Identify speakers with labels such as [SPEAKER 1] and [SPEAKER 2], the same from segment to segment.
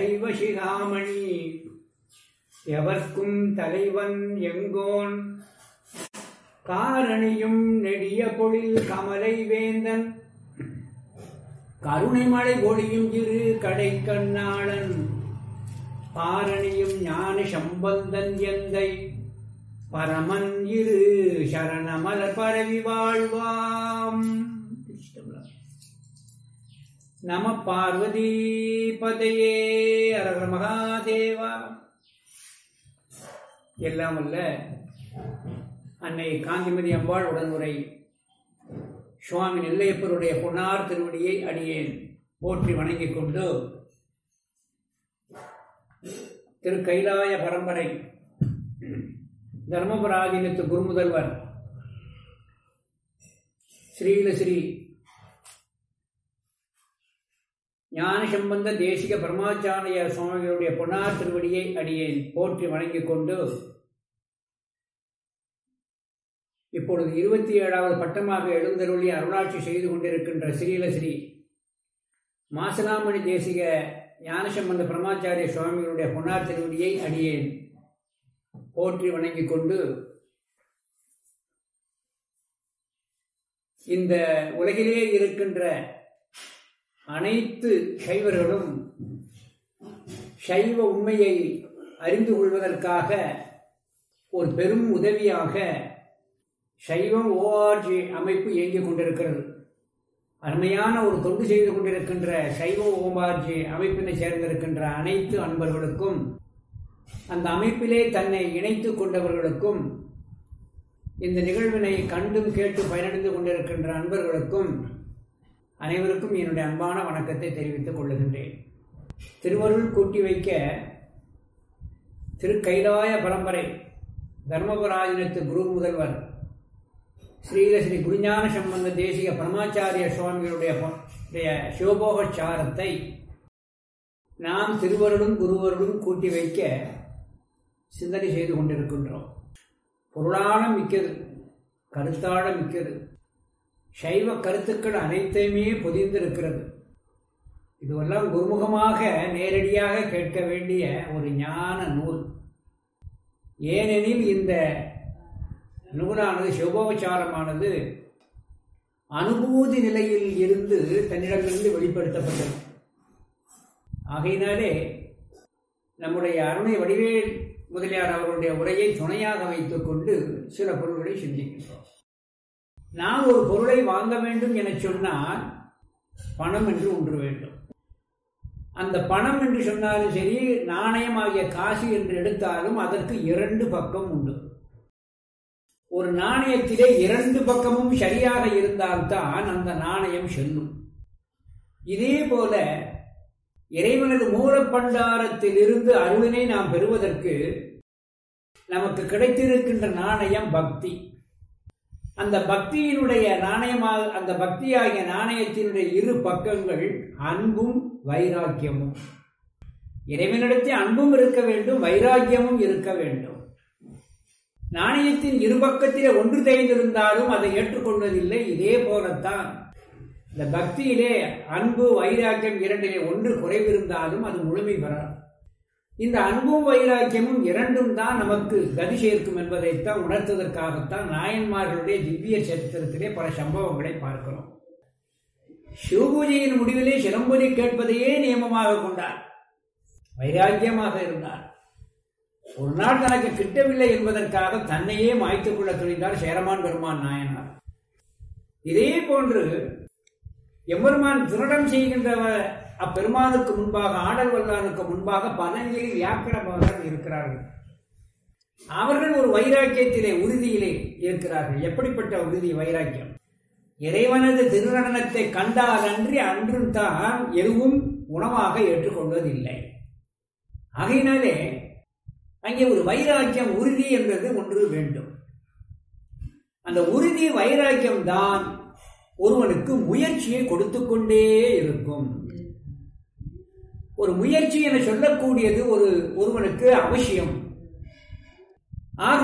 [SPEAKER 1] சைவ சிகாமணி எவர்க்கும் தலைவன் எங்கோன் காரணியும் நெடிய பொழில் கமலை வேந்தன் கருணை மழை பொழியும் இரு கடை கண்ணாளன் பாரணியும் ஞான சம்பந்தன் எந்தை பரமன் இரு சரணமலர் பரவி வாழ்வாம் நம பார்வதி பதையே அரகர மகாதேவா எல்லாம் அல்ல அன்னை காந்திமதி அம்பாள் உடனுரை சுவாமி நெல்லையப்பருடைய பொன்னார் திருவடியை அடியேன் போற்றி வணங்கிக் கொண்டு திரு கைலாய பரம்பரை தர்மபுராதீனத்து குருமுதல்வர் ஸ்ரீலஸ்ரீ ஞான சம்பந்த தேசிக பரமாச்சாரிய சுவாமிகளுடைய பொன்னார் திருவடியை அடியேன் போற்றி வணங்கிக் கொண்டு இப்பொழுது இருபத்தி ஏழாவது பட்டமாக எழுந்தருளி அருளாட்சி செய்து கொண்டிருக்கின்ற ஸ்ரீலஸ்ரீ மாசலாமணி தேசிக ஞானசம்பந்த பிரமாச்சாரிய சுவாமிகளுடைய பொன்னார் திருவடியை அடியேன் போற்றி வணங்கிக் கொண்டு இந்த உலகிலே இருக்கின்ற அனைத்து சைவர்களும் சைவ உண்மையை அறிந்து கொள்வதற்காக ஒரு பெரும் உதவியாக சைவம் ஓஆர்ஜி அமைப்பு இயங்கிக் கொண்டிருக்கிறது அருமையான ஒரு தொண்டு செய்து கொண்டிருக்கின்ற சைவ ஓமார்ஜி அமைப்பினை சேர்ந்திருக்கின்ற அனைத்து அன்பர்களுக்கும் அந்த அமைப்பிலே தன்னை இணைத்துக் கொண்டவர்களுக்கும் இந்த நிகழ்வினை கண்டும் கேட்டு பயனடைந்து கொண்டிருக்கின்ற அன்பர்களுக்கும் அனைவருக்கும் என்னுடைய அன்பான வணக்கத்தை தெரிவித்துக் கொள்ளுகின்றேன் திருவருள் கூட்டி வைக்க திருக்கைலாய பரம்பரை தர்மபுராஜனத்து குரு முதல்வர் ஸ்ரீலஸ்ரீ குருஞான சம்பந்த தேசிக பரமாச்சாரிய சுவாமிகளுடைய சிவபோகச்சாரத்தை நாம் திருவருளும் குருவருளும் கூட்டி வைக்க சிந்தனை செய்து கொண்டிருக்கின்றோம் பொருளான மிக்கது கருத்தாழ மிக்கது சைவ கருத்துக்கள் அனைத்தையுமே பொதிந்திருக்கிறது இதுவெல்லாம் குருமுகமாக நேரடியாக கேட்க வேண்டிய ஒரு ஞான நூல் ஏனெனில் இந்த நூலானது சிவபோபச்சாரமானது அனுபூதி நிலையில் இருந்து தன்னிடமிருந்து வெளிப்படுத்தப்பட்டது ஆகையினாலே நம்முடைய அருணை வடிவேல் முதலியார் அவர்களுடைய உரையை துணையாக வைத்துக் கொண்டு சில பொருள்களை சிந்திக்கின்றோம் நாம் ஒரு பொருளை வாங்க வேண்டும் என சொன்னால் பணம் என்று ஒன்று வேண்டும் அந்த பணம் என்று சொன்னாலும் சரி நாணயம் ஆகிய காசு என்று எடுத்தாலும் அதற்கு இரண்டு பக்கம் உண்டு ஒரு நாணயத்திலே இரண்டு பக்கமும் சரியாக இருந்தால்தான் அந்த நாணயம் செல்லும் இதே போல இறைவனது மூலப்பண்டாரத்தில் இருந்து அருளினை நாம் பெறுவதற்கு நமக்கு கிடைத்திருக்கின்ற நாணயம் பக்தி அந்த பக்தியினுடைய நாணயமாக அந்த பக்தியாகிய நாணயத்தினுடைய இரு பக்கங்கள் அன்பும் வைராக்கியமும் இறைவனிடத்தில் அன்பும் இருக்க வேண்டும் வைராக்கியமும் இருக்க வேண்டும் நாணயத்தின் இரு பக்கத்திலே ஒன்று தேய்ந்திருந்தாலும் அதை ஏற்றுக்கொள்வதில்லை இதே போலத்தான் இந்த பக்தியிலே அன்பு வைராக்கியம் இரண்டிலே ஒன்று குறைவிருந்தாலும் அது முழுமை பெறாது இந்த அன்பும் வைராக்கியமும் இரண்டும் தான் நமக்கு கதி சேர்க்கும் என்பதைத்தான் உணர்த்துவதற்காகத்தான் நாயன்மார்களுடைய திவ்ய சரித்திரத்திலே பல சம்பவங்களை பார்க்கிறோம் சிவபூஜையின் முடிவிலே சிலம்பொலி கேட்பதையே நியமமாக கொண்டார் வைராக்கியமாக இருந்தார் ஒரு நாள் தனக்கு கிட்டவில்லை என்பதற்காக தன்னையே மாய்த்துக் கொள்ள துணிந்தார் சேரமான் பெருமான் நாயனார் இதே போன்று எம்பெருமான் திருடம் செய்கின்ற அப்பெருமானுக்கு முன்பாக ஆடல் வல்லானுக்கு முன்பாக பதஞ்சலி வியாக்கரமாக இருக்கிறார்கள் அவர்கள் ஒரு வைராக்கியத்திலே உறுதியிலே இருக்கிறார்கள் எப்படிப்பட்ட உறுதி வைராக்கியம் இறைவனது திருநடனத்தை கண்டால் அன்றி அன்றும் தான் எதுவும் உணவாக ஏற்றுக்கொள்வதில்லை ஆகையினாலே அங்கே ஒரு வைராக்கியம் உறுதி என்பது ஒன்று வேண்டும் அந்த உறுதி வைராக்கியம் தான் ஒருவனுக்கு முயற்சியை கொடுத்து கொண்டே இருக்கும் ஒரு முயற்சி என சொல்லக்கூடியது ஒரு ஒருவனுக்கு அவசியம் ஆக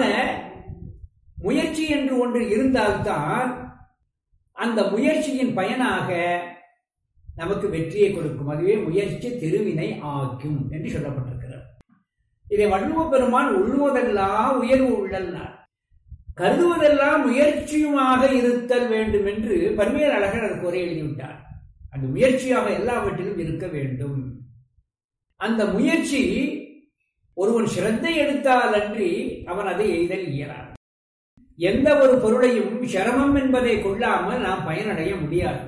[SPEAKER 1] முயற்சி என்று ஒன்று இருந்தால்தான் அந்த முயற்சியின் பயனாக நமக்கு வெற்றியை கொடுக்கும் அதுவே முயற்சி திருவினை ஆக்கும் என்று சொல்லப்பட்டிருக்கிறது இதை வள்ளுவ பெருமான் உள்ளுவதெல்லாம் உயர்வு உள்ளல்னார் கருதுவதெல்லாம் முயற்சியுமாக இருத்தல் வேண்டும் என்று பன்மையர் அழகர் அதற்கு உரை எழுதிவிட்டார் அந்த முயற்சியாக எல்லாவற்றிலும் இருக்க வேண்டும் அந்த முயற்சி ஒருவன் சிரத்தை எடுத்தால் அன்றி அவன் அதை எய்தல் இயலார் எந்த ஒரு பொருளையும் சிரமம் என்பதை கொள்ளாமல் நாம் பயனடைய முடியாது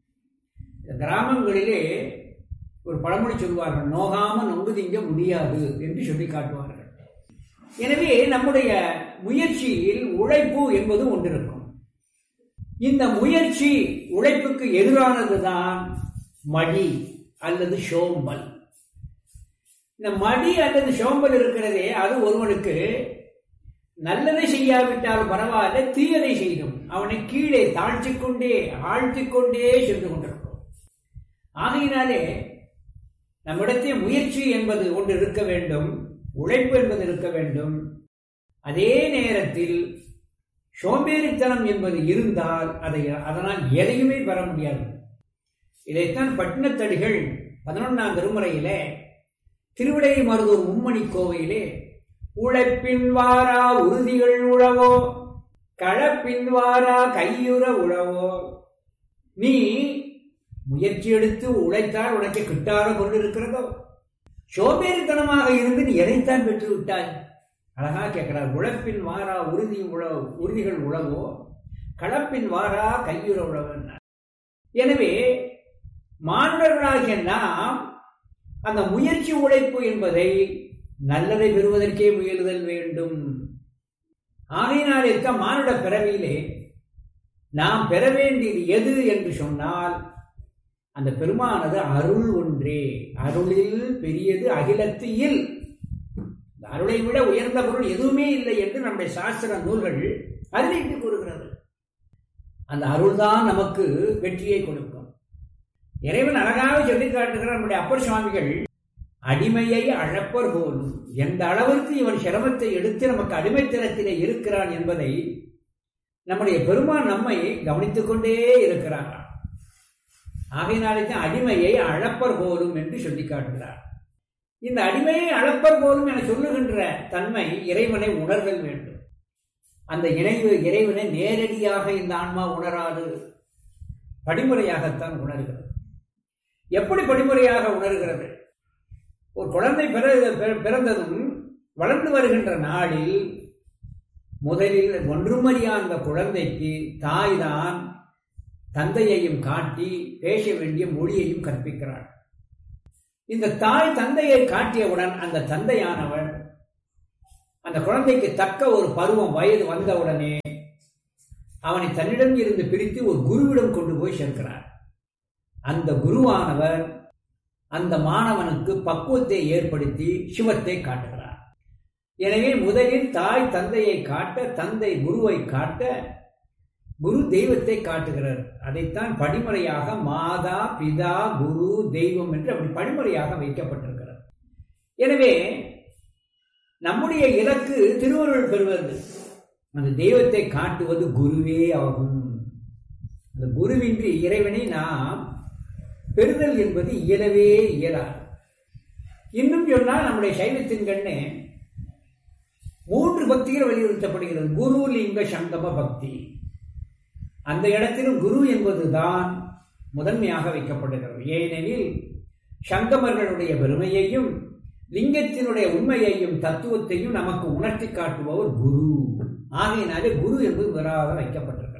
[SPEAKER 1] கிராமங்களிலே ஒரு பழமொழி சொல்வார்கள் நோகாம நொங்கு திங்க முடியாது என்று சொல்லி காட்டுவார்கள் எனவே நம்முடைய முயற்சியில் உழைப்பு என்பது ஒன்றிருக்கும் இந்த முயற்சி உழைப்புக்கு எதிரானதுதான் மடி அல்லது சோம்பல் இந்த மடி அல்லது சோம்பல் இருக்கிறதே அது ஒருவனுக்கு நல்லதை செய்யாவிட்டால் பரவாயில்ல தீயதை செய்யும் அவனை கீழே தாழ்த்திக் கொண்டே ஆழ்த்திக் கொண்டே சென்று கொண்டிருக்கும் ஆகையினாலே நம்மிடத்தே முயற்சி என்பது ஒன்று இருக்க வேண்டும் உழைப்பு என்பது இருக்க வேண்டும் அதே நேரத்தில் சோம்பேறித்தனம் என்பது இருந்தால் அதை அதனால் எதையுமே பெற முடியாது இதைத்தான் பட்டினத்தடிகள் பதினொன்றாம் திருமுறையிலே திருவிடை மருதூர் மும்மணி கோவையிலே உழைப்பின் வாரா உறுதிகள் உழவோ களப்பின் வாரா கையுற உழவோ நீ முயற்சி எடுத்து உழைத்தால் உனக்கு கிட்டார கொண்டு இருக்கிறதோ சோம்பேறித்தனமாக இருந்து நீ எதைத்தான் பெற்று விட்டாய் அழகா கேட்கிறார் உழைப்பின் வாரா உறுதி உழவு உறுதிகள் உழவோ களப்பின் வாரா கையுற உழவன் எனவே மாணவர்களாகிய நாம் அந்த முயற்சி உழைப்பு என்பதை நல்லதை பெறுவதற்கே முயலுதல் வேண்டும் ஆகையினால் இருக்க மானுட பிறவியிலே நாம் பெற வேண்டியது எது என்று சொன்னால் அந்த பெருமானது அருள் ஒன்றே அருளில் பெரியது அகிலத்து இல் அருளை விட உயர்ந்த பொருள் எதுவுமே இல்லை என்று நம்முடைய சாஸ்திர நூல்கள் அறிவித்து கூறுகிறது அந்த அருள்தான் நமக்கு வெற்றியை கொடுக்கும் இறைவன் அழகாக சொல்லி காட்டுகிற நம்முடைய அப்பர் சுவாமிகள் அடிமையை அழப்பர் போலும் எந்த அளவிற்கு இவன் சிரமத்தை எடுத்து நமக்கு அடிமைத்தனத்திலே இருக்கிறான் என்பதை நம்முடைய பெருமான் நம்மை கவனித்துக் கொண்டே இருக்கிறார் ஆகையினாலே தான் அடிமையை அழப்பர் போலும் என்று சொல்லி காட்டுகிறார் இந்த அடிமையை அளப்பர் போலும் என சொல்லுகின்ற தன்மை இறைவனை உணர்தல் வேண்டும் அந்த இணைவு இறைவனை நேரடியாக இந்த ஆன்மா உணராது படிமுறையாகத்தான் உணர்கிறது எப்படி படிமுறையாக உணர்கிறது ஒரு குழந்தை பிறந்ததும் வளர்ந்து வருகின்ற நாளில் முதலில் ஒன்றுமறியா அந்த குழந்தைக்கு தாய்தான் தந்தையையும் காட்டி பேச வேண்டிய மொழியையும் கற்பிக்கிறாள் இந்த தாய் தந்தையை காட்டியவுடன் அந்த தந்தையானவன் அந்த குழந்தைக்கு தக்க ஒரு பருவம் வயது வந்தவுடனே அவனை தன்னிடம் இருந்து பிரித்து ஒரு குருவிடம் கொண்டு போய் சேர்க்கிறார் அந்த குருவானவர் அந்த மாணவனுக்கு பக்குவத்தை ஏற்படுத்தி சிவத்தை காட்டுகிறார் எனவே முதலில் தாய் தந்தையை காட்ட தந்தை குருவை காட்ட குரு தெய்வத்தை காட்டுகிறார் அதைத்தான் படிமுறையாக மாதா பிதா குரு தெய்வம் என்று அப்படி படிமுறையாக வைக்கப்பட்டிருக்கிறது எனவே நம்முடைய இலக்கு திருவருள் பெறுவது அந்த தெய்வத்தை காட்டுவது குருவே ஆகும் அந்த குருவின்றி இறைவனை நாம் பெறுதல் என்பது இயலவே இயலாது இன்னும் சொன்னால் நம்முடைய சைவத்தின் கண்ணே மூன்று பக்திகள் வலியுறுத்தப்படுகிறது குரு லிங்க சங்கம பக்தி அந்த இடத்திலும் குரு என்பதுதான் முதன்மையாக வைக்கப்படுகிறது ஏனெனில் சங்கமர்களுடைய பெருமையையும் லிங்கத்தினுடைய உண்மையையும் தத்துவத்தையும் நமக்கு உணர்த்தி காட்டுபவர் குரு ஆகையினாலே குரு என்பது முதலாக வைக்கப்பட்டிருக்கிறது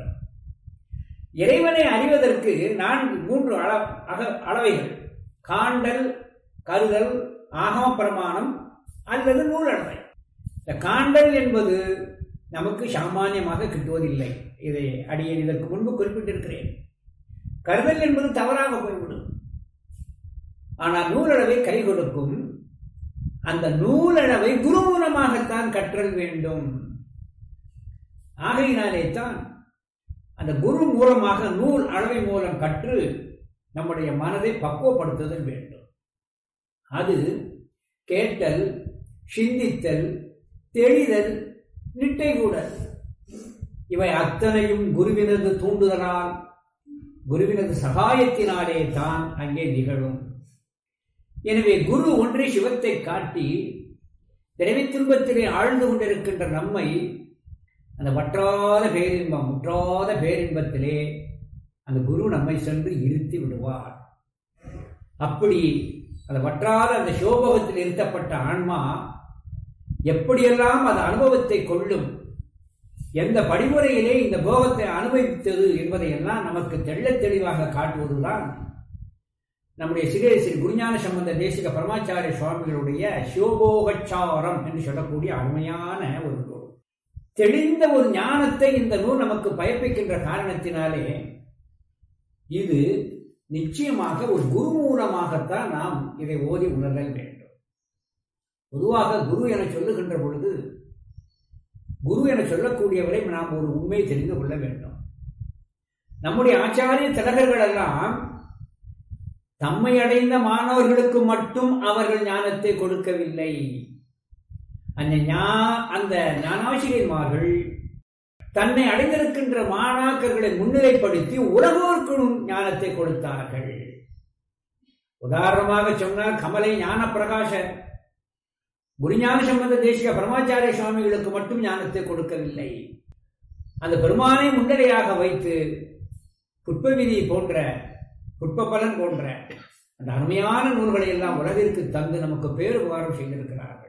[SPEAKER 1] இறைவனை அறிவதற்கு நான்கு மூன்று அள அக அளவைகள் காண்டல் கருதல் ஆகம பிரமாணம் அல்லது நூலளவை இந்த காண்டல் என்பது நமக்கு சாமானியமாக கிட்டுவதில்லை இதை அடியேன் இதற்கு முன்பு குறிப்பிட்டிருக்கிறேன் கருதல் என்பது தவறாக போய்விடும் ஆனால் நூலளவை கை கொடுக்கும் அந்த நூலளவை குரு மூலமாகத்தான் கற்றல் வேண்டும் ஆகையினாலே தான் அந்த குரு மூலமாக நூல் அளவை மூலம் கற்று நம்முடைய மனதை பக்குவப்படுத்துதல் வேண்டும் அது கேட்டல் சிந்தித்தல் தெளிதல் நிட்டை கூடல் இவை அத்தனையும் குருவினது தூண்டுதலால் குருவினது சகாயத்தினாலே தான் அங்கே நிகழும் எனவே குரு ஒன்றே சிவத்தை காட்டி பிறவி துன்பத்திலே ஆழ்ந்து கொண்டிருக்கின்ற நம்மை அந்த வற்றாத பேரின்பம் முற்றாத பேரின்பத்திலே அந்த குரு நம்மை சென்று இருத்தி விடுவார் அப்படி அந்த வற்றாத அந்த சோபகத்தில் இருத்தப்பட்ட ஆன்மா எப்படியெல்லாம் அந்த அனுபவத்தை கொள்ளும் எந்த படிமுறையிலே இந்த போகத்தை அனுபவித்தது என்பதையெல்லாம் நமக்கு தெள்ளத் தெளிவாக காட்டுவதுதான் நம்முடைய சிறிய ஸ்ரீ குருஞான சம்பந்த தேசிக பரமாச்சாரிய சுவாமிகளுடைய சிவபோகச்சாரம் என்று சொல்லக்கூடிய அருமையான ஒரு நூல் தெளிந்த ஒரு ஞானத்தை இந்த நூல் நமக்கு பயப்பிக்கின்ற காரணத்தினாலே இது நிச்சயமாக ஒரு குரு மூலமாகத்தான் நாம் இதை ஓதி உணர்தல் வேண்டும் பொதுவாக குரு என சொல்லுகின்ற பொழுது குரு என சொல்லக்கூடியவரை நாம் ஒரு உண்மையை தெரிந்து கொள்ள வேண்டும் நம்முடைய ஆச்சாரிய திலகர்கள் எல்லாம் தம்மை அடைந்த மாணவர்களுக்கு மட்டும் அவர்கள் ஞானத்தை கொடுக்கவில்லை அந்த ஞா அந்த ஞானாசிரியர்மார்கள் தன்னை அடைந்திருக்கின்ற மாணாக்கர்களை முன்னிலைப்படுத்தி உலகோர்க்கும் ஞானத்தை கொடுத்தார்கள் உதாரணமாக சொன்னால் கமலை ஞான பிரகாச குருஞான சம்பந்த தேசிக பரமாச்சாரிய சுவாமிகளுக்கு மட்டும் ஞானத்தை கொடுக்கவில்லை அந்த பெருமானை முன்னிலையாக வைத்து புட்பவிதி போன்ற புட்பபலன் போன்ற அந்த அருமையான நூல்களை எல்லாம் உலகிற்கு தந்து நமக்கு பேருபகாரம் செய்திருக்கிறார்கள்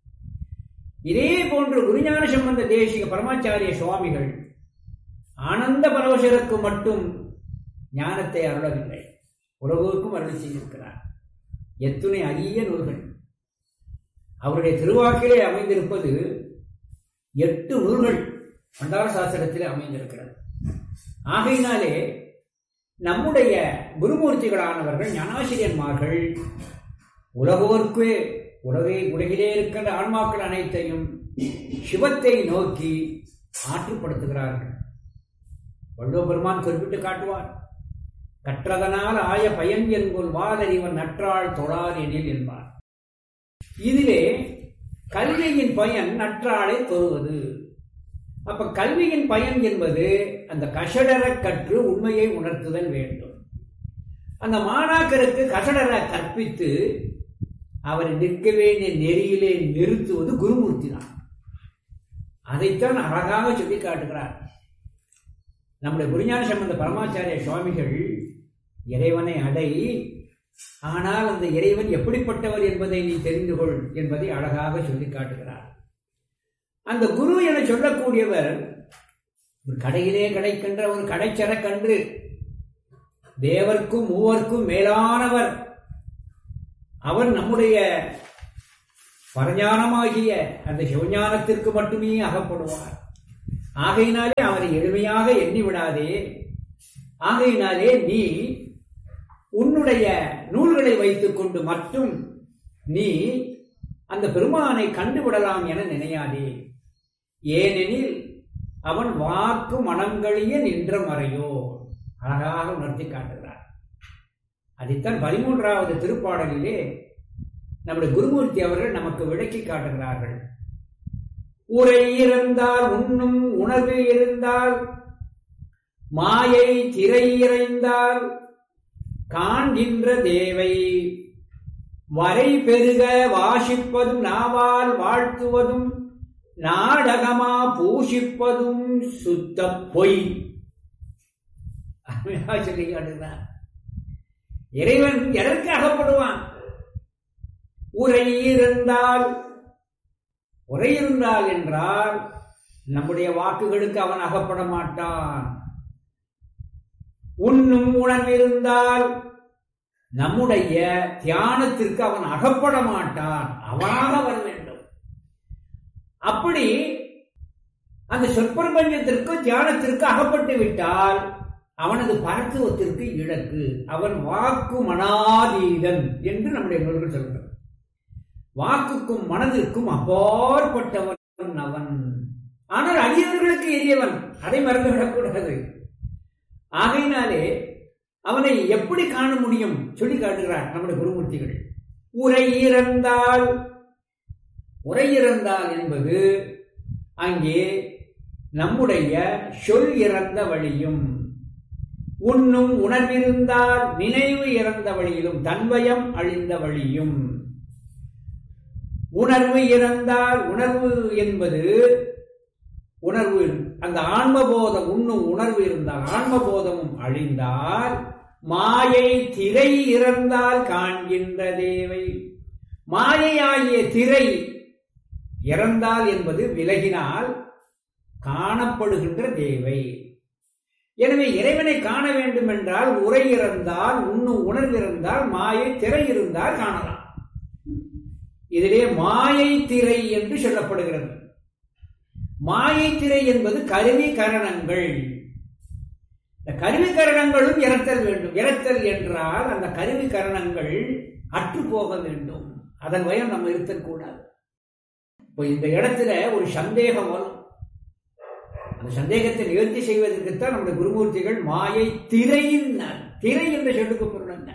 [SPEAKER 1] இதே போன்று குருஞான சம்பந்த தேசிக பரமாச்சாரிய சுவாமிகள் ஆனந்த பரவசருக்கு மட்டும் ஞானத்தை அருளவில்லை உலகோருக்கும் அருள் செய்திருக்கிறார் எத்துணை அரிய நூல்கள் அவருடைய திருவாக்கிலே அமைந்திருப்பது எட்டு நூல்கள் பண்டார சாஸ்திரத்திலே அமைந்திருக்கிறது ஆகையினாலே நம்முடைய குருமூர்த்திகளானவர்கள் ஞானாசிரியன்மார்கள் உலகோர்க்கே உலகை உலகிலே இருக்கின்ற ஆன்மாக்கள் அனைத்தையும் சிவத்தை நோக்கி ஆற்றுப்படுத்துகிறார்கள் வள்ளுவ பெருமான் குறிப்பிட்டு காட்டுவார் கற்றதனால் ஆய பயன் என்போல் வாதறிவன் நற்றாள் தொழார் எனில் என்பார் இதிலே கல்வியின் பயன் நற்றாளை தொழுவது அப்ப கல்வியின் பயன் என்பது அந்த கஷடர கற்று உண்மையை உணர்த்துதல் வேண்டும் அந்த மாணாக்கருக்கு கஷடர கற்பித்து அவரை நிற்க வேண்டிய நெறியிலே நிறுத்துவது குருமூர்த்தி தான் அதைத்தான் அழகாக சொல்லி காட்டுகிறார் நம்முடைய குருஞான சம்பந்த பரமாச்சாரிய சுவாமிகள் இறைவனை அடை ஆனால் அந்த இறைவன் எப்படிப்பட்டவர் என்பதை நீ தெரிந்து கொள் என்பதை அழகாக சொல்லி காட்டுகிறார் அந்த குரு என சொல்லக்கூடியவர் ஒரு கடையிலே கிடைக்கின்ற ஒரு கடைச்சரக்கன்று தேவர்க்கும் மூவர்க்கும் மேலானவர் அவர் நம்முடைய பரஞானமாகிய அந்த சிவஞானத்திற்கு மட்டுமே அகப்படுவார் ஆகையினாலே அவரை எளிமையாக எண்ணி விடாதே ஆகையினாலே நீ உன்னுடைய நூல்களை வைத்துக் கொண்டு மட்டும் நீ அந்த பெருமானை கண்டுவிடலாம் என நினையாதே ஏனெனில் அவன் வாக்கு மனங்களிய நின்ற மறையோ அழகாக உணர்த்தி காட்டுகிறார் அதைத்தான் பதிமூன்றாவது திருப்பாடலிலே நம்முடைய குருமூர்த்தி அவர்கள் நமக்கு விளக்கி காட்டுகிறார்கள் உரை இருந்தால் உண்ணும் உணர்வு இருந்தால் மாயை திரை இறைந்தால் காண்கின்ற தேவை வரை பெருக வாசிப்பதும் நாவால் வாழ்த்துவதும் நாடகமா பூஷிப்பதும் சுத்த பொய் சொல்லி காட்டுகிறார் இறைவன் எதற்கு அகப்படுவான் உரை இருந்தால் உரை இருந்தால் என்றால் நம்முடைய வாக்குகளுக்கு அவன் அகப்பட மாட்டான் உண்ணும் உணர்வு இருந்தால் நம்முடைய தியானத்திற்கு அவன் அகப்பட மாட்டான் அவனாக வர வேண்டும் அப்படி அந்த சொற்பிரபஞ்சத்திற்கு தியானத்திற்கு அகப்பட்டு விட்டால் அவனது பரத்துவத்திற்கு இலக்கு அவன் வாக்கு மனாதீதன் என்று நம்முடைய நூல்கள் சொல்கிறது வாக்குக்கும் மனதிற்கும் அப்பாற்பட்டவன் அவன் ஆனால் அடியவர்களுக்கு எரியவன் அதை மறந்துவிடக்கூடாது ஆகையினாலே அவனை எப்படி காண முடியும் சொல்லி காட்டுகிறார் நம்முடைய குருமூர்த்திகள் உரை இறந்தால் உரை இறந்தால் என்பது அங்கே நம்முடைய சொல் இறந்த வழியும் உண்ணும் உணர்விருந்தால் நினைவு இறந்த வழியிலும் தன்வயம் அழிந்த வழியும் உணர்வு இறந்தால் உணர்வு என்பது உணர்வு அந்த ஆன்மபோதம் உண்ணும் உணர்வு இருந்தால் ஆன்மபோதமும் அழிந்தால் மாயை திரை இறந்தால் காண்கின்ற தேவை மாயையாகிய திரை இறந்தால் என்பது விலகினால் காணப்படுகின்ற தேவை எனவே இறைவனை காண வேண்டும் என்றால் உரை இறந்தால் உண்ணும் உணர்வு இருந்தால் மாயை திரை இருந்தால் காணலாம் இதிலே மாயை திரை என்று சொல்லப்படுகிறது மாயை திரை என்பது கருவி கரணங்கள் இந்த கருவி கரணங்களும் இறத்தல் வேண்டும் இறத்தல் என்றால் அந்த கருவி கரணங்கள் அற்று போக வேண்டும் அதன் வயம் நம்ம இருத்தல் கூடாது இப்போ இந்த இடத்துல ஒரு சந்தேகம் வரும் அந்த சந்தேகத்தை நிவர்த்தி செய்வதற்குத்தான் நம்முடைய குருமூர்த்திகள் மாயை திரையின் திரை என்ற சொல்லுக்கு பொருள் என்ன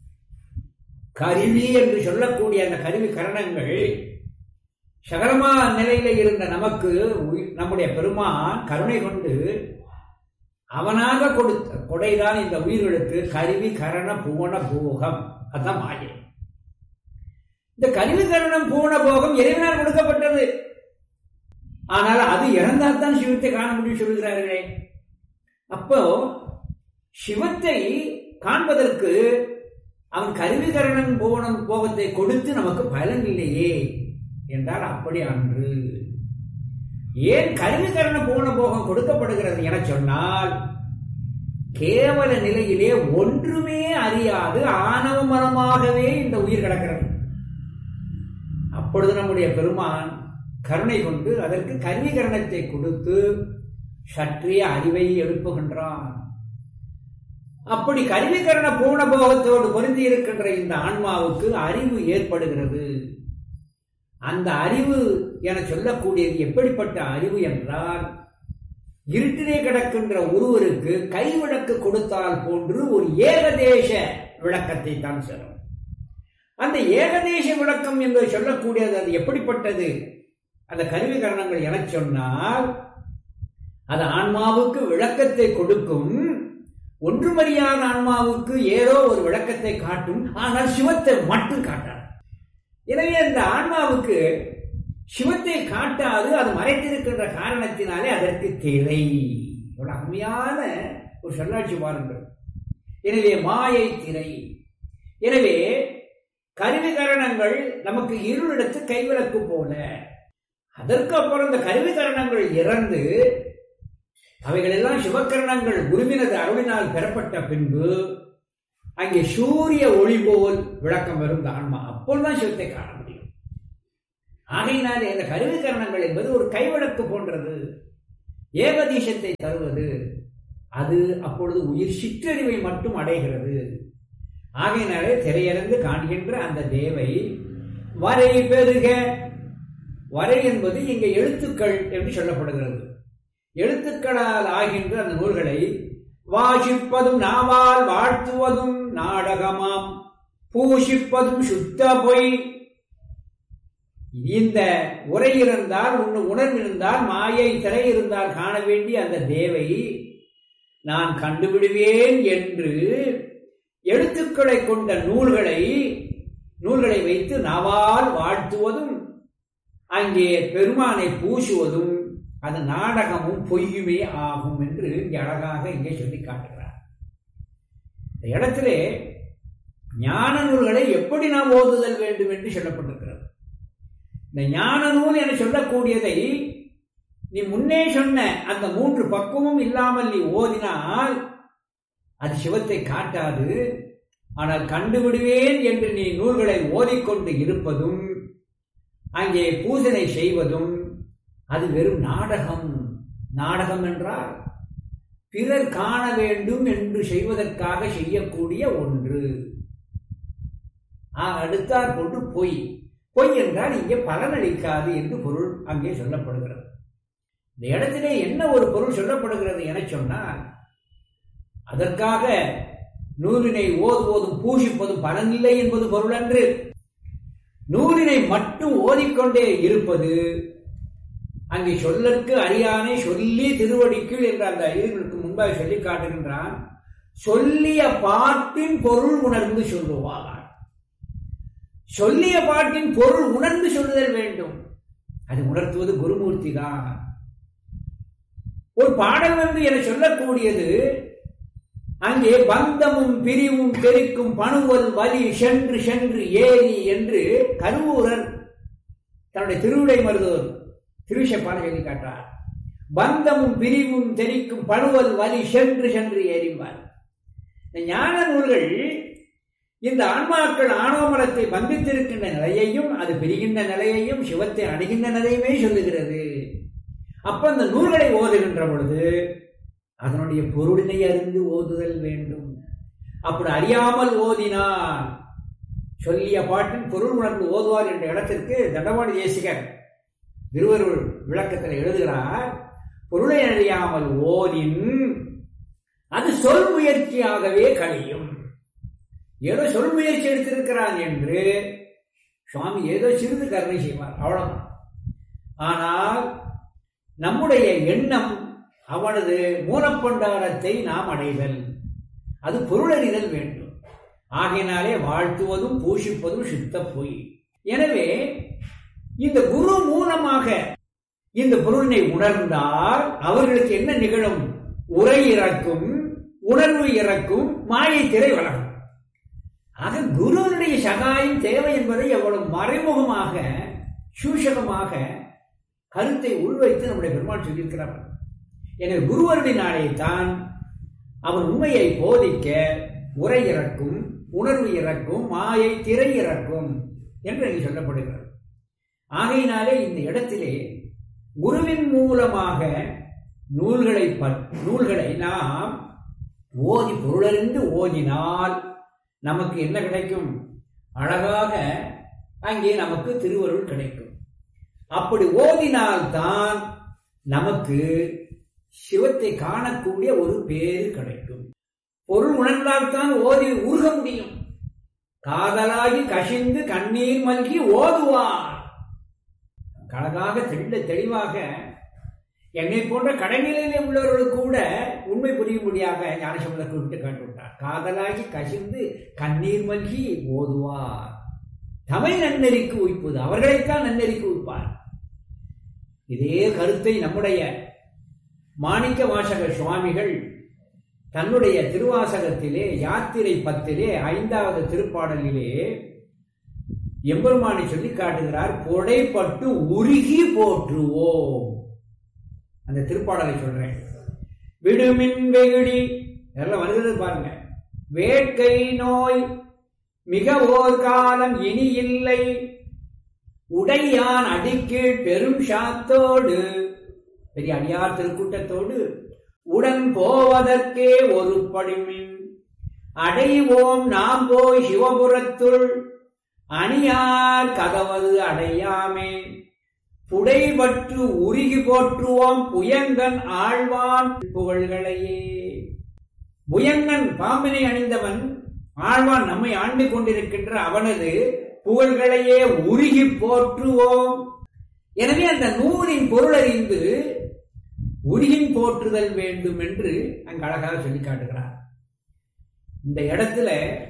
[SPEAKER 1] கருவி என்று சொல்லக்கூடிய அந்த கருவி கரணங்கள் சகலமா நிலையில இருந்த நமக்கு நம்முடைய பெருமான் கருணை கொண்டு அவனாக கொடுத்த கொடைதான் இந்த உயிர்களுக்கு கருவி கரண பூவன போகம் அதுதான் மாயை இந்த கருவி கரணம் பூவன போகம் இறைவனால் கொடுக்கப்பட்டது ஆனால் அது இறந்தால் தான் சிவத்தை காண முடியும் சொல்கிறார்களே அப்போ சிவத்தை காண்பதற்கு அவன் கருவிகரணம் போனம் போகத்தை கொடுத்து நமக்கு பலன் இல்லையே என்றால் அப்படி அன்று ஏன் கருவிகரண போன போகம் கொடுக்கப்படுகிறது என சொன்னால் கேவல நிலையிலே ஒன்றுமே அறியாது ஆணவ மரமாகவே இந்த உயிர் கிடக்கிறது அப்பொழுது நம்முடைய பெருமான் கருணை கொண்டு அதற்கு கருவிகரணத்தை கொடுத்து சற்றிய அறிவை எழுப்புகின்றான் அப்படி கருவிகரண பூண போகத்தோடு பொருந்தி இருக்கின்ற இந்த ஆன்மாவுக்கு அறிவு ஏற்படுகிறது அந்த அறிவு என சொல்லக்கூடியது எப்படிப்பட்ட அறிவு என்றால் இருட்டிலே கிடக்கின்ற ஒருவருக்கு கைவிளக்கு கொடுத்தால் போன்று ஒரு ஏகதேச விளக்கத்தை தான் சொல்லும் அந்த ஏகதேச விளக்கம் என்று சொல்லக்கூடியது அது எப்படிப்பட்டது அந்த கருவி கரணங்கள் என சொன்னால் அது ஆன்மாவுக்கு விளக்கத்தை கொடுக்கும் ஒன்றுமறியாத ஆன்மாவுக்கு ஏதோ ஒரு விளக்கத்தை காட்டும் ஆனால் சிவத்தை மட்டும் காட்டாது எனவே அந்த ஆன்மாவுக்கு சிவத்தை காட்டாது அது மறைத்திருக்கின்ற காரணத்தினாலே அதற்கு திரை எவ்வளவு அருமையான ஒரு சொல்லாட்சி பாருங்கள் எனவே மாயை திரை எனவே கருவிகரணங்கள் நமக்கு இருளிடத்து கைவிளக்கு போல அதற்கு அப்புறம் இந்த கருவிகரணங்கள் இறந்து அவைகள் எல்லாம் சிவகரணங்கள் குருவினது அருளினால் பெறப்பட்ட பின்பு அங்கே சூரிய ஒளி போல் விளக்கம் வரும் இந்த ஆன்மா அப்பொழுதுதான் சிவத்தை காண முடியும் ஆகையினாலே இந்த கருவிகரணங்கள் என்பது ஒரு கைவிளக்கு போன்றது ஏகதீசத்தை தருவது அது அப்பொழுது உயிர் சிற்றறிவை மட்டும் அடைகிறது ஆகையினாலே திரையறந்து காண்கின்ற அந்த தேவை வரை பெருக வரை என்பது இங்கே எழுத்துக்கள் என்று சொல்லப்படுகிறது எழுத்துக்களால் ஆகின்ற அந்த நூல்களை வாசிப்பதும் நாவால் வாழ்த்துவதும் நாடகமாம் பூஷிப்பதும் சுத்த பொய் இந்த உரை இருந்தால் உன் உணர்வு இருந்தால் மாயை திரை இருந்தால் காண வேண்டிய அந்த தேவை நான் கண்டுவிடுவேன் என்று எழுத்துக்களை கொண்ட நூல்களை நூல்களை வைத்து நாவால் வாழ்த்துவதும் அங்கே பெருமானை பூசுவதும் அது நாடகமும் பொய்யுமே ஆகும் என்று இங்கே அழகாக இங்கே சொல்லி காட்டுகிறார் இந்த இடத்திலே ஞான நூல்களை எப்படி நாம் ஓதுதல் வேண்டும் என்று சொல்லப்பட்டிருக்கிறது இந்த ஞான நூல் என சொல்லக்கூடியதை நீ முன்னே சொன்ன அந்த மூன்று பக்குவமும் இல்லாமல் நீ ஓதினால் அது சிவத்தை காட்டாது ஆனால் கண்டுவிடுவேன் என்று நீ நூல்களை ஓதிக்கொண்டு இருப்பதும் அங்கே பூஜனை செய்வதும் அது வெறும் நாடகம் நாடகம் என்றால் பிறர் காண வேண்டும் என்று செய்வதற்காக செய்யக்கூடிய ஒன்று அடுத்தாற் கொண்டு பொய் பொய் என்றால் இங்கே பலனளிக்காது என்று பொருள் அங்கே சொல்லப்படுகிறது இந்த இடத்திலே என்ன ஒரு பொருள் சொல்லப்படுகிறது என சொன்னால் அதற்காக நூலினை ஓதுவதும் பூஷிப்பதும் பலனில்லை என்பது பொருள் அன்று நூலினை மட்டும் ஓதிக்கொண்டே இருப்பது அங்கே சொல்லற்கு அறியானை சொல்லி திருவடிக்குள் என்ற அந்த ஐயர்களுக்கு முன்பாக சொல்லி காட்டுகின்றான் சொல்லிய பாட்டின் பொருள் உணர்ந்து சொல்லுவார் சொல்லிய பாட்டின் பொருள் உணர்ந்து சொல்லுதல் வேண்டும் அது உணர்த்துவது குருமூர்த்தி தான் ஒரு பாடல் வந்து என சொல்லக்கூடியது அங்கே பந்தமும் பிரிவும் தெரிக்கும் பணுவல் வலி சென்று சென்று ஏறி என்று கருவூரர் தன்னுடைய திருவிடை மருதூர் திருவிஷப்பான சொல்லி காட்டார் பந்தமும் பிரிவும் தெரிக்கும் பணுவல் வலி சென்று சென்று ஏறிவார் இந்த ஞான நூல்கள் இந்த ஆன்மாக்கள் ஆணவமரத்தை பந்தித்திருக்கின்ற நிலையையும் அது பிரிகின்ற நிலையையும் சிவத்தை அடைகின்ற நிலையுமே சொல்லுகிறது அப்ப அந்த நூல்களை ஓதுகின்ற பொழுது அதனுடைய பொருளினை அறிந்து ஓதுதல் வேண்டும் அப்படி அறியாமல் ஓதினால் சொல்லிய பாட்டின் பொருள் உணர்ந்து ஓதுவார் என்ற இடத்திற்கு தண்டவாணி தேசிகர் திருவருள் விளக்கத்தில் எழுதுகிறார் பொருளை அறியாமல் ஓதின் அது சொல் முயற்சியாகவே கழியும் ஏதோ சொல் முயற்சி எடுத்திருக்கிறான் என்று சுவாமி ஏதோ சிறிது கருணை செய்வார் அவ்வளவுதான் ஆனால் நம்முடைய எண்ணம் அவனது மூலப்பண்டாரத்தை நாம் அடைதல் அது பொருளறிதல் வேண்டும் ஆகையினாலே வாழ்த்துவதும் பூஷிப்பதும் சித்த பொய் எனவே இந்த குரு மூலமாக இந்த பொருளினை உணர்ந்தால் அவர்களுக்கு என்ன நிகழும் உரை இறக்கும் உணர்வு இறக்கும் மாயை திரை வளரும் ஆக குருவனுடைய சகாயம் தேவை என்பதை எவ்வளவு மறைமுகமாக சூஷகமாக கருத்தை உள்வைத்து நம்முடைய பெருமாள் சொல்லியிருக்கிறார் எனவே குருவருடைய தான் அவன் உண்மையை போதிக்க உரை இறக்கும் உணர்வு இறக்கும் மாயை திரை இறக்கும் என்று இங்கு சொல்லப்படுகிறது ஆகையினாலே இந்த இடத்திலே குருவின் மூலமாக நூல்களை நூல்களை நாம் ஓதி பொருளறிந்து ஓதினால் நமக்கு என்ன கிடைக்கும் அழகாக அங்கே நமக்கு திருவருள் கிடைக்கும் அப்படி ஓதினால்தான் நமக்கு சிவத்தை காணக்கூடிய ஒரு பேரு கிடைக்கும் பொருள் உணர்ந்தால்தான் ஓதி ஊர்க முடியும் காதலாகி கசிந்து கண்ணீர் மல்கி ஓதுவார் அழகாக தெளிந்த தெளிவாக என்னை போன்ற கடைநிலையிலே உள்ளவர்களுக்கு கூட உண்மை புரியும்படியாக ஞானசம்பந்த குறிப்பிட்டு காட்டுவிட்டார் காதலாகி கசிந்து கண்ணீர் மல்கி ஓதுவார் தமை நன்னெறிக்கு உய்ப்பது அவர்களைத்தான் நன்னெறிக்கு உய்ப்பார் இதே கருத்தை நம்முடைய மாணிக்க வாசக சுவாமிகள் தன்னுடைய திருவாசகத்திலே யாத்திரை பத்திலே ஐந்தாவது திருப்பாடலிலே எம்பெருமானை சொல்லி காட்டுகிறார் புடைப்பட்டு உருகி போற்றுவோம் அந்த திருப்பாடலை சொல்றேன் விடுமின் வெகுடி இதெல்லாம் வருகிறது பாருங்க வேட்கை நோய் மிக ஓர் காலம் இனி இல்லை உடையான் அடிக்கீழ் பெரும் சாத்தோடு பெரிய அடியார் திருக்கூட்டத்தோடு உடன் போவதற்கே ஒரு படிமின் அடைவோம் நாம் போய் சிவபுரத்துள் அணியார் கதவது அடையாமே புடைபற்று உருகி போற்றுவோம் புயங்கன் ஆழ்வான் புகழ்களையே புயங்கன் பாம்பினை அணிந்தவன் ஆழ்வான் நம்மை ஆண்டு கொண்டிருக்கின்ற அவனது புகழ்களையே உருகி போற்றுவோம் எனவே அந்த நூலின் பொருளறிந்து உருகின் போற்றுதல் வேண்டும் என்று அங்கு அழகாக சொல்லி காட்டுகிறார் இந்த இடத்துல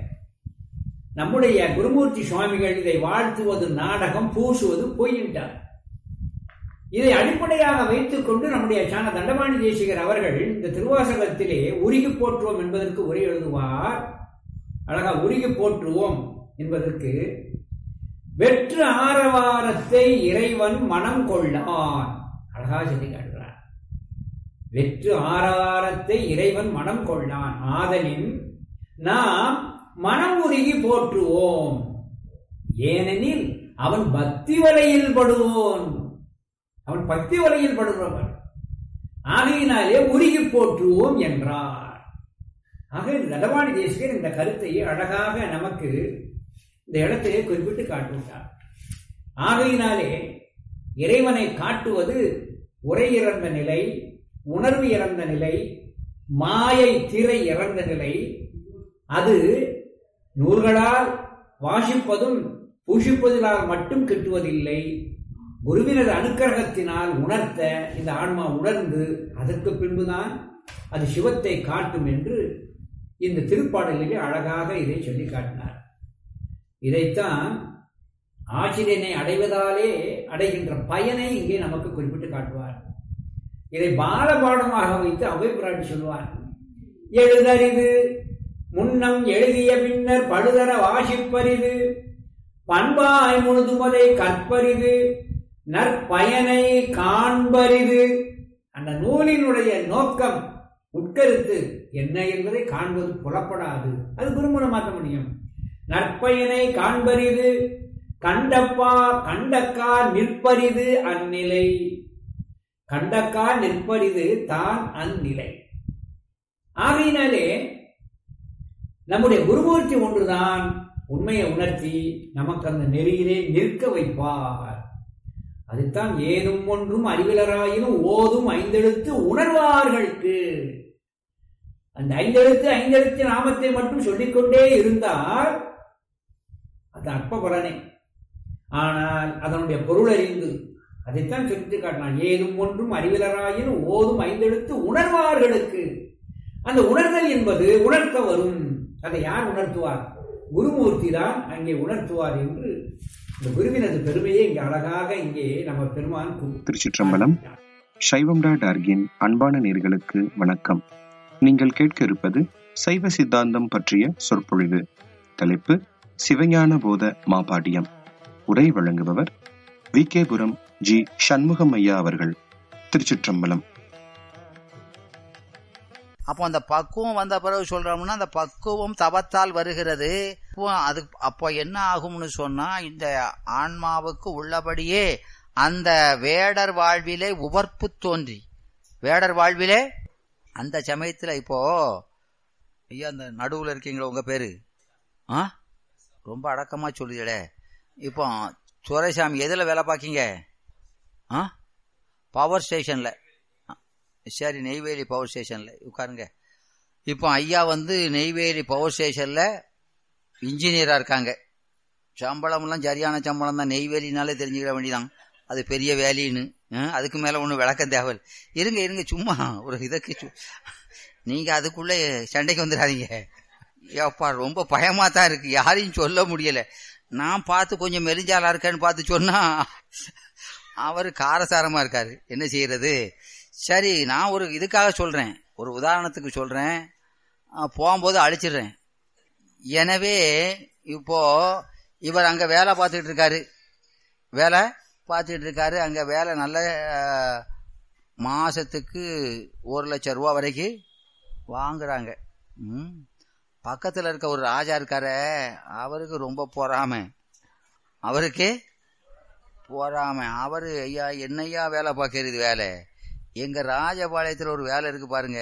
[SPEAKER 1] நம்முடைய குருமூர்த்தி சுவாமிகள் இதை வாழ்த்துவது நாடகம் பூசுவது பொய்யின்றார் இதை அடிப்படையாக வைத்துக் கொண்டு நம்முடைய சாண தண்டபாணி தேசிகர் அவர்கள் இந்த திருவாசகத்திலே உருகி போற்றுவோம் என்பதற்கு உரை எழுதுவார் அழகா உருகி போற்றுவோம் என்பதற்கு வெற்று ஆரவாரத்தை இறைவன் மனம் கொள்ளான் அழகா சொல்லி காட்டுகிறார் வெற்று ஆரவாரத்தை இறைவன் மனம் கொள்ளான் ஆதலின் நாம் மனம் உருகி போற்றுவோம் ஏனெனில் அவன் பக்தி வலையில் படுவோன் அவன் பக்தி வலையில் படுகிறவன் ஆகையினாலே உருகி போற்றுவோம் என்றார் ஆக நடவாணி தேசிகர் இந்த கருத்தை அழகாக நமக்கு இந்த இடத்திலே குறிப்பிட்டு காட்டுகிறார் ஆகையினாலே இறைவனை காட்டுவது உரை இறந்த நிலை உணர்வு இறந்த நிலை மாயை திரை இறந்த நிலை அது நூல்களால் வாசிப்பதும் பூஷிப்பதினால் மட்டும் கிட்டுவதில்லை குருவினது அனுக்கிரகத்தினால் உணர்த்த இந்த ஆன்மா உணர்ந்து அதற்கு பின்புதான் அது சிவத்தை காட்டும் என்று இந்த திருப்பாடலிலே அழகாக இதை சொல்லி காட்டினார் இதைத்தான் ஆசிரியனை அடைவதாலே அடைகின்ற பயனை இங்கே நமக்கு குறிப்பிட்டு காட்டுவார் இதை பாலபாடமாக வைத்து அவை பிராட்டி சொல்வார் எழுதறிது முன்னம் எழுதிய பின்னர் படுதர வாசிப்பரிது பண்பாய் முழுதுமதை கற்பரிது நற்பயனை காண்பரிது அந்த நூலினுடைய நோக்கம் உட்கருத்து என்ன என்பதை காண்பது புலப்படாது அது குருமுறை மாற்ற முடியும் நற்பயனை காண்பரிது கண்டப்பா கண்டக்கா நிற்பரிது அந்நிலை கண்டக்கா நிற்பரிது தான் அந்நிலை ஆகையினாலே நம்முடைய குருமூர்த்தி ஒன்றுதான் உண்மையை உணர்த்தி நமக்கு அந்த நெறியிலே நிற்க வைப்பார் அதுதான் ஏதும் ஒன்றும் அறிவிலராயினும் ஓதும் ஐந்தெழுத்து உணர்வார்களுக்கு அந்த ஐந்தெழுத்து ஐந்தெழுத்து நாமத்தை மட்டும் சொல்லிக்கொண்டே இருந்தால் அது அற்ப பலனே ஆனால் அதனுடைய பொருள் அறிந்து அதைத்தான் சொல்லிட்டு காட்டினான் ஏதும் ஒன்றும் அறிவிலராயினும் ஓதும் ஐந்தெழுத்து உணர்வார்களுக்கு அந்த உணர்தல் என்பது உணர்த்த வரும் அதை யார் உணர்த்துவார் குருமூர்த்தி தான் அங்கே உணர்த்துவார் என்று இந்த குருவினது பெருமையை இங்கே அழகாக இங்கே நம்ம பெருமான் கு-
[SPEAKER 2] திருச்சிற்றம்பலம் சைவம் டாட் ஆர்கின் அன்பான நேர்களுக்கு வணக்கம் நீங்கள் கேட்க இருப்பது சைவ சித்தாந்தம் பற்றிய சொற்பொழிவு தலைப்பு சிவஞான போத மாபாடியம் உரை வழங்குபவர் வி கேபுரம் ஜி சண்முகம் ஐயா அவர்கள் திருச்சிற்றம்பலம்
[SPEAKER 3] அப்போ அந்த பக்குவம் வந்த பிறகு சொல்றோம்னா அந்த பக்குவம் தவத்தால் வருகிறது அப்போ அது அப்போ என்ன ஆகும்னு சொன்னா இந்த ஆன்மாவுக்கு உள்ளபடியே அந்த வேடர் வாழ்விலே உவர்ப்பு தோன்றி வேடர் வாழ்விலே அந்த சமயத்துல இப்போ ஐயா அந்த நடுவுல இருக்கீங்களா உங்க பேரு ஆ ரொம்ப அடக்கமா சொல்லுதே இப்போ துரைசாமி எதுல வேலை பார்க்கீங்க ஆ பவர் ஸ்டேஷன்ல சரி நெய்வேலி பவர் ஸ்டேஷன்ல உட்காருங்க இப்போ ஐயா வந்து நெய்வேலி பவர் ஸ்டேஷன்ல இன்ஜினியரா இருக்காங்க சம்பளம்லாம் சரியான சம்பளம் தான் நெய்வேலினாலே தெரிஞ்சுக்கிற வேண்டியதான் அது பெரிய வேலின்னு ஆ, அதுக்கு மேல ஒன்றும் விளக்கம் தேவை இருங்க இருங்க சும்மா ஒரு இதற்கு சு- நீங்க அதுக்குள்ள சண்டைக்கு வந்துடாதீங்க ஏப்பா ரொம்ப பயமா தான் இருக்கு யாரையும் சொல்ல முடியல நான் பார்த்து கொஞ்சம் மெலிஞ்சாலா இருக்கேன்னு பார்த்து சொன்னா அவர் காரசாரமா இருக்காரு என்ன செய்யறது சரி நான் ஒரு இதுக்காக சொல்றேன் ஒரு உதாரணத்துக்கு சொல்றேன் அஹ், போகும்போது அழிச்சிடுறேன் எனவே இப்போ இவர் அங்க வேலை பார்த்துட்டு இருக்காரு வேலை பார்த்துட்டு இருக்காரு அங்க வேலை நல்ல அஹ், மாசத்துக்கு ஒரு லட்சம் ரூபா வரைக்கும் வாங்குறாங்க ம். பக்கத்துல இருக்க ஒரு ராஜா இருக்காரே அவருக்கு ரொம்ப பொறாமை அவருக்கு போறாம அவரு ஐயா என்னையா வேலை பார்க்கறது வேலை எங்க ராஜபாளையத்துல ஒரு வேலை இருக்கு பாருங்க